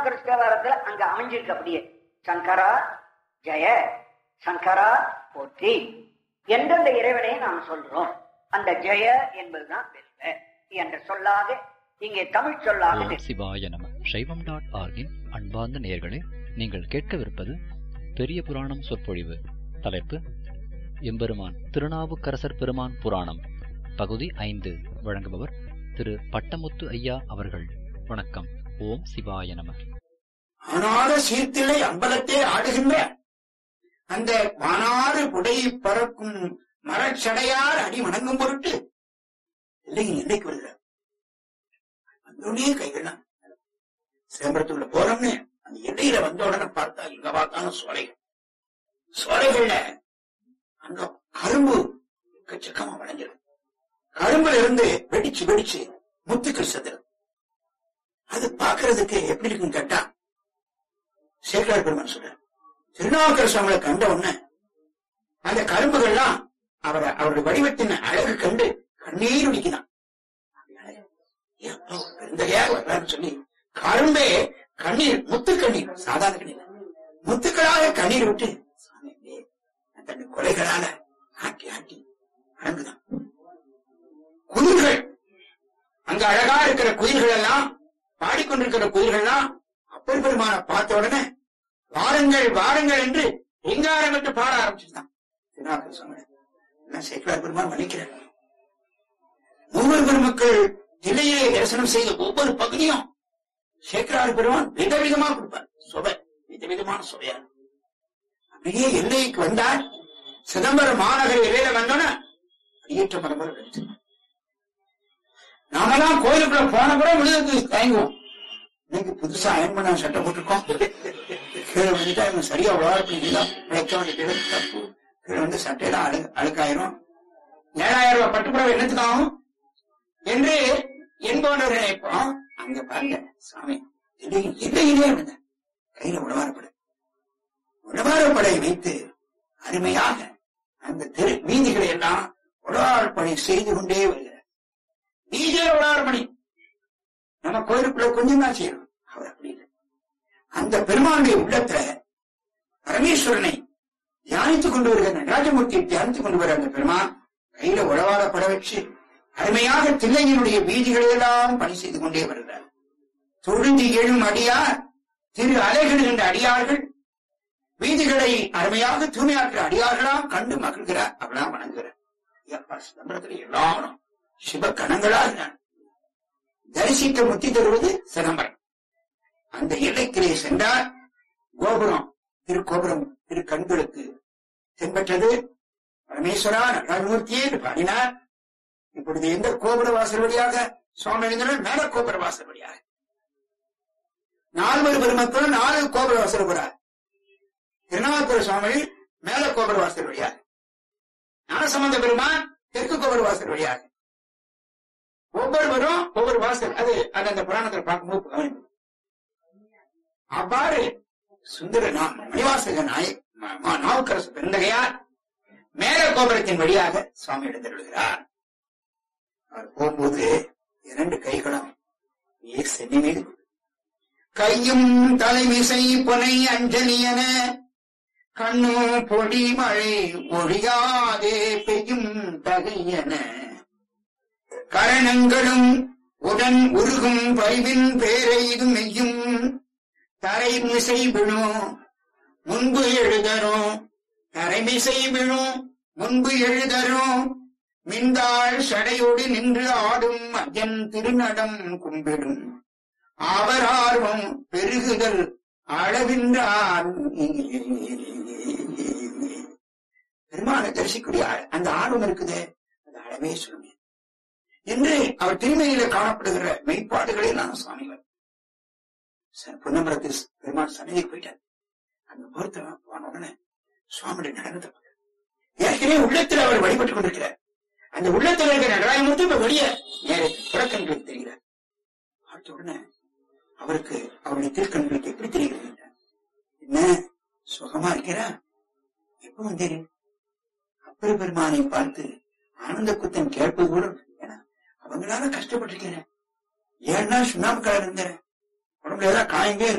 திருநாவுக்கர தேவாரத்துல அங்க அமைஞ்சிருக்கு அப்படியே சங்கரா ஜெய சங்கரா போற்றி எந்தெந்த இறைவனை நாம் சொல்றோம் அந்த ஜெய என்பதுதான் வெல்க என்ற சொல்லாக இங்கே தமிழ் சொல்லாக ஓம் சிவாய நம சைவம் டாட் ஆர்கின் அன்பார்ந்த நேயர்களே நீங்கள் கேட்கவிருப்பது பெரிய புராணம் சொற்பொழிவு தலைப்பு எம்பெருமான் திருநாவுக்கரசர் பெருமான் புராணம் பகுதி ஐந்து வழங்குபவர் திரு பட்டமுத்து ஐயா அவர்கள் வணக்கம் ஓம் சிவாய நம ஆனாத சீர்த்தில்லை அம்பலத்தே ஆடுகின்ற அந்த வானாறு புடை பறக்கும் மரச்சடையார் அடி வணங்கும் பொருட்டு இல்லைங்க எல்லைக்கு வருகிறார் வந்தோடனே கைகள்லாம் சிதம்பரத்துள்ள போறோம்னு அந்த எல்லையில வந்த உடனே பார்த்தா இங்க பார்த்தாலும் சோலைகள் சோலைகள்ல அங்க கரும்பு எக்கச்சக்கமா வளைஞ்சிடும் கரும்புல இருந்து வெடிச்சு வெடிச்சு முத்துக்கள் சதுரம் அது பாக்குறதுக்கு எப்படி இருக்குன்னு கேட்டா சேக்கலார் பெருமான் சொல்ற திருநாவுக்கர சுவாமிகளை கண்ட உடனே அந்த கரும்புகள்லாம் அவரை அவருடைய வடிவத்தின் அழகு கண்டு கண்ணீர் குடிக்குதான் பெருந்தகையாக வர்றாருன்னு சொல்லி கரும்பே கண்ணீர் முத்து கண்ணீர் சாதாரண கண்ணீர் முத்துக்களாக கண்ணீர் விட்டு சுவாமி அப்படியே தன் கொலைகளால ஆட்டி ஆட்டி அழகுதான் குயில்கள் அங்க அழகா இருக்கிற குயில்கள் எல்லாம் பாடிக்கொண்டிருக்கிற குயில்கள்லாம் அப்பர் பெருமான பார்த்த உடனே வாருங்கள் வாருங்கள் என்று எங்காரம் விட்டு பாட ஆரம்பிச்சுட்டான் திருநாவுக்கர சுவாமி எல்லாம் சேக்கலார் பெருமான் மன்னிக்கிறார் மூவர் பெருமக்கள் தில்லையிலே தரிசனம் செய்த ஒவ்வொரு பகுதியும் சேக்கலார் பெருமான் விதவிதமா கொடுப்பார் சுவை விதவிதமான சுவையா அப்படியே எல்லைக்கு வந்தார் சிதம்பரம் மாநகர் எல்லையில வந்தோன்னா அடியேற்ற மரபரம் எடுத்து நாமெல்லாம் கோயிலுக்குள்ள போன கூட விழுதுக்கு தயங்குவோம் இன்னைக்கு புதுசா அயன் பண்ண சட்டை போட்டிருக்கோம் கீழே வந்துட்டா இவங்க சரியா உழவாறு பண்ணிக்கலாம் வைக்க வேண்டியது தப்பு கீழே வந்து சட்டையெல்லாம் அழு அழுக்காயிரும் ஏழாயிரம் ரூபாய் பட்டுப்புறவு என்னத்துக்காகும் என்று என்பவர்கள் நினைப்போம் அங்க பாருங்க சாமி திடீர்னு எல்லையிலே இருந்த கையில உழவாரப்படை உழவாரப்படை வைத்து அருமையாக அந்த தெரு வீதிகளை எல்லாம் உழவார் பணி செய்து கொண்டே வருகிறார் வீதியில உழவார் பணி நம்ம கோயிலுக்குள்ள கொஞ்சம் தான் செய்யணும் அவர் அப்படி இல்லை அந்த பெருமானுடைய உள்ளத்துல பரமேஸ்வரனை தியானித்துக் கொண்டு வருகிற நடராஜமூர்த்தியை தியானித்துக் கொண்டு வர அந்த பெருமான் கையில உழவார பட வச்சு அருமையாக தில்லையினுடைய வீதிகளெல்லாம் பணி செய்து கொண்டே வருகிறார் தொழுந்தி எழும் அடியார் திரு அலைகிடுகின்ற அடியார்கள் வீதிகளை அருமையாக தூய்மையாக்குற அடியார்களாம் கண்டு மகிழ்கிறார் அவளாம் வணங்குகிறார் ஐயப்பா சிதம்பரத்தில் எல்லாரும் சிவ கணங்களா இருந்தார் தரிசிக்க முத்தி தருவது சிதம்பரம் அந்த எல்லைக்கிலே சென்றார் கோபுரம் திரு கோபுரம் திரு கண்களுக்கு தென்பட்டது பரமேஸ்வரா நடராஜமூர்த்தியே என்று பாடினார் இப்பொழுது எந்த கோபுர வாசல் வழியாக சுவாமி எழுந்தனர் மேல கோபுர வாசல் வழியாக நால்வர் பெருமக்கள் நாலு கோபுர வாசல் போறார் திருநாவுக்கர சுவாமி மேல கோபுர வாசல் வழியாக ஞானசம்பந்த பெருமான் தெற்கு கோபுர வாசல் வழியாக ஒவ்வொருவரும் ஒவ்வொரு வாசல் அது அந்த புராணத்தில் பார்க்கும்போது கவனிக்கும் அவ்வாறு சுந்தர நா- மணிவாசக நாய ம- ம- நாவுக்கரசு பெருந்தகையார் மேல கோபுரத்தின் வழியாக சுவாமி எழுந்தருளுகிறார் அவர் போகும்போது இரண்டு கைகளும் ஏ சென்னி மீது கையும் தலைமிசை பொனை அஞ்சலியன கண்ணும் பொடி மழை ஒழியாதே பெய்யும் தகையன கரணங்களும் உடன் உருகும் பரிவின் பேரெய்து மெய்யும் தரை மிசை விழும் முன்பு எழுதரும் தரைமிசை விழும் முன்பு எழுதரும் மின்தாள் சடையோடு நின்று ஆடும் அஜன் திருநடம் கும்பிடும் அவர் ஆர்வம் பெருகுதல் அளவின்றார் பெருமானை தரிசிக்கூடிய ஆ- அந்த ஆர்வம் இருக்குதே அது அளவே சொல்லுங்க என்று அவர் திருமையில காணப்படுகிற மெய்ப்பாடுகளை நான் சுவாமிகள் பொன்னம்பலத்தில் பெருமாள் சன்னதிக்கு போயிட்டார் அங்க பொறுத்தவன் போன உடனே சுவாமியுடைய நடனத்தை பார்த்தார். ஏற்கனவே உள்ளத்தில் அவர் வழிபட்டுக் கொண்டிருக்கிறார் அந்த உள்ளத்தில் இருக்கிற நடராஜமூர்த்தி இப்ப வெளியே நேர புறக்கண்களுக்கு தெரிகிறார் பார்த்த உடனே அவருக்கு அவருடைய திருக்கண்களுக்கு எப்படி தெரிகிறது என்றார். என்ன சுகமா இருக்கிறா எப்ப வந்தீரு அப்பர் பெருமானை பார்த்து ஆனந்த குத்தன் கேட்பது கூட ஏன்னா அவங்களால கஷ்டப்பட்டிருக்கிறேன் ஏன்னா சுண்ணாம்பு கலர் இருந்தேன் உடம்புல ஏதாவது காயமே